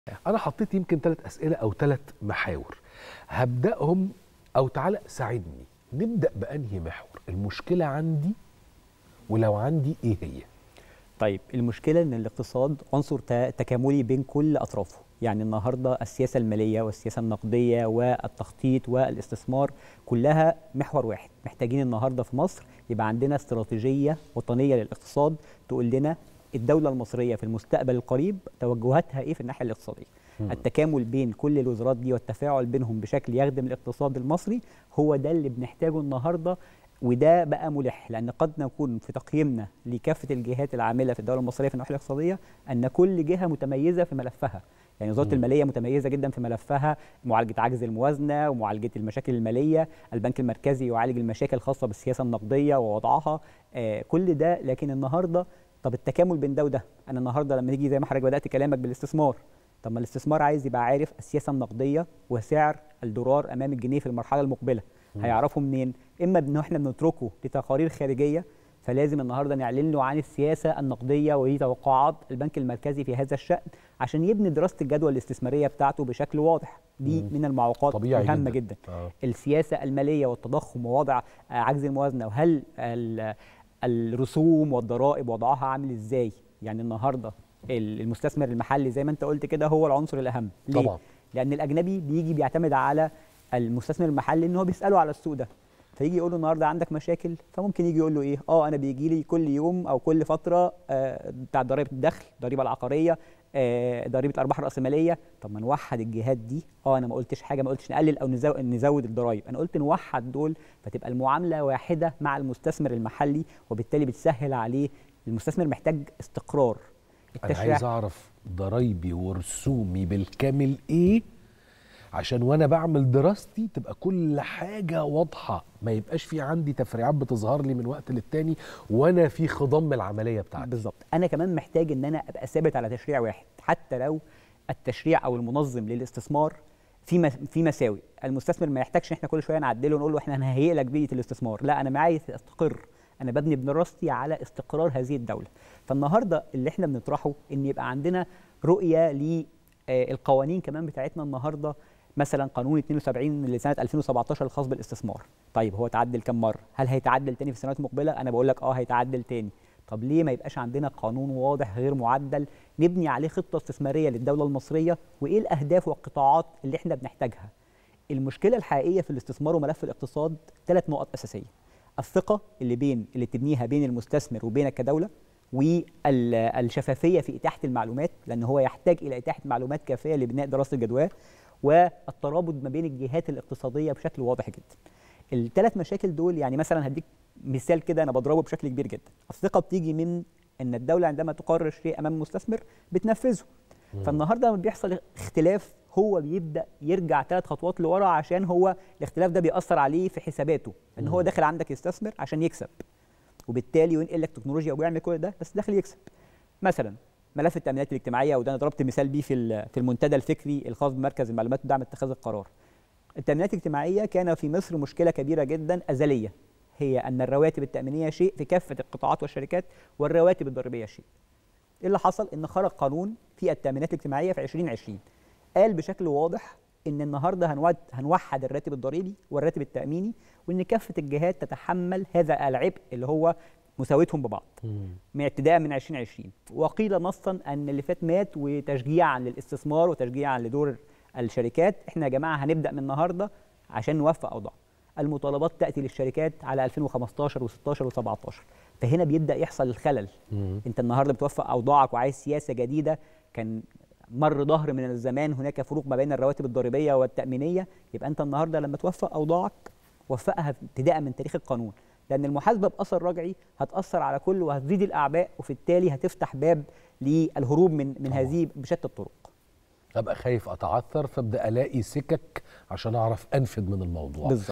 انا حطيت يمكن ثلاث اسئله او ثلاث محاور هبداهم او تعالى ساعدني نبدا بانهي محور المشكله عندي ولو عندي ايه هي طيب المشكلة إن الاقتصاد عنصر ت- تكاملي بين كل أطرافه يعني النهاردة السياسة المالية والسياسة النقدية والتخطيط والاستثمار كلها محور واحد محتاجين النهاردة في مصر يبقى عندنا استراتيجية وطنية للاقتصاد تقول لنا الدولة المصرية في المستقبل القريب توجهاتها إيه في الناحية الاقتصادية التكامل بين كل الوزارات دي والتفاعل بينهم بشكل يخدم الاقتصاد المصري هو ده اللي بنحتاجه النهارده وده بقى ملح لان قد نكون في تقييمنا لكافه الجهات العامله في الدوله المصريه في الناحيه الاقتصاديه ان كل جهه متميزه في ملفها يعني وزاره الماليه متميزه جدا في ملفها معالجه عجز الموازنه ومعالجه المشاكل الماليه البنك المركزي يعالج المشاكل الخاصه بالسياسه النقديه ووضعها آه كل ده لكن النهارده طب التكامل بين ده وده انا النهارده لما نيجي زي ما حضرتك بدات كلامك بالاستثمار طب ما الاستثمار عايز يبقى عارف السياسه النقديه وسعر الدولار امام الجنيه في المرحله المقبله هيعرفوا منين اما ان احنا بنتركه لتقارير خارجيه فلازم النهارده نعلن له عن السياسه النقديه ودي توقعات البنك المركزي في هذا الشان عشان يبني دراسه الجدوى الاستثماريه بتاعته بشكل واضح دي من المعوقات طبيعي الهامه جداً. جدا, جداً. آه. السياسه الماليه والتضخم ووضع آه، عجز الموازنه وهل ال- الرسوم والضرائب وضعها عامل ازاي يعني النهارده ال- المستثمر المحلي زي ما انت قلت كده هو العنصر الاهم ليه؟ طبعاً. لان الاجنبي بيجي بيعتمد على المستثمر المحلي ان هو بيساله على السوق ده فيجي يقول له النهارده عندك مشاكل فممكن يجي يقول له ايه اه انا بيجي لي كل يوم او كل فتره آه بتاع ضريبه الدخل الضريبه العقاريه آه ضريبه الارباح الراسماليه طب ما نوحد الجهات دي اه انا ما قلتش حاجه ما قلتش نقلل او نزو- نزود الضرايب انا قلت نوحد دول فتبقى المعامله واحده مع المستثمر المحلي وبالتالي بتسهل عليه المستثمر محتاج استقرار انا عايز اعرف ضرايبي ورسومي بالكامل ايه عشان وانا بعمل دراستي تبقى كل حاجه واضحه ما يبقاش في عندي تفريعات بتظهر لي من وقت للتاني وانا في خضم العمليه بتاعتي بالظبط انا كمان محتاج ان انا ابقى ثابت على تشريع واحد حتى لو التشريع او المنظم للاستثمار في مس- في مساوي المستثمر ما يحتاجش احنا كل شويه نعدله ونقول له احنا هنهيئ لك بيئه الاستثمار لا انا عايز استقر انا ببني دراستي على استقرار هذه الدوله فالنهارده اللي احنا بنطرحه ان يبقى عندنا رؤيه للقوانين كمان بتاعتنا النهارده مثلا قانون 72 لسنه 2017 الخاص بالاستثمار طيب هو تعدل كم مره هل هيتعدل تاني في السنوات المقبله انا بقول لك اه هيتعدل تاني طب ليه ما يبقاش عندنا قانون واضح غير معدل نبني عليه خطه استثماريه للدوله المصريه وايه الاهداف والقطاعات اللي احنا بنحتاجها المشكله الحقيقيه في الاستثمار وملف الاقتصاد ثلاث نقط اساسيه الثقه اللي بين اللي تبنيها بين المستثمر وبينك كدوله والشفافيه في اتاحه المعلومات لان هو يحتاج الى اتاحه معلومات كافيه لبناء دراسه الجدوى والترابط ما بين الجهات الاقتصاديه بشكل واضح جدا الثلاث مشاكل دول يعني مثلا هديك مثال كده انا بضربه بشكل كبير جدا الثقه بتيجي من ان الدوله عندما تقرر شيء امام المستثمر بتنفذه فالنهارده لما بيحصل اختلاف هو بيبدا يرجع ثلاث خطوات لورا عشان هو الاختلاف ده بيأثر عليه في حساباته ان هو داخل عندك يستثمر عشان يكسب وبالتالي ينقل لك تكنولوجيا ويعمل كل ده بس داخل يكسب مثلا ملف التامينات الاجتماعيه وده انا ضربت مثال بيه في ال- في المنتدى الفكري الخاص بمركز المعلومات ودعم اتخاذ القرار التامينات الاجتماعيه كان في مصر مشكله كبيره جدا ازليه هي ان الرواتب التامينيه شيء في كافه القطاعات والشركات والرواتب الضريبيه شيء ايه اللي حصل ان خرج قانون في التامينات الاجتماعيه في 2020 قال بشكل واضح ان النهارده هنود هنوحد الراتب الضريبي والراتب التاميني وان كافه الجهات تتحمل هذا العبء اللي هو مساوتهم ببعض من ابتداء من 2020 وقيل نصا ان اللي فات مات وتشجيعا للاستثمار وتشجيعا لدور الشركات احنا يا جماعه هنبدا من النهارده عشان نوفق اوضاع المطالبات تاتي للشركات على 2015 و16 و17 فهنا بيبدا يحصل الخلل انت النهارده بتوفق اوضاعك وعايز سياسه جديده كان مر ظهر من الزمان هناك فروق ما بين الرواتب الضريبيه والتامينيه يبقى انت النهارده لما توفق اوضاعك وفقها ابتداء من تاريخ القانون لان المحاسبه باثر رجعي هتاثر على كل وهتزيد الاعباء وفي التالي هتفتح باب للهروب من من هذه بشتى الطرق ابقى خايف اتعثر فابدا الاقي سكك عشان اعرف انفذ من الموضوع بالظبط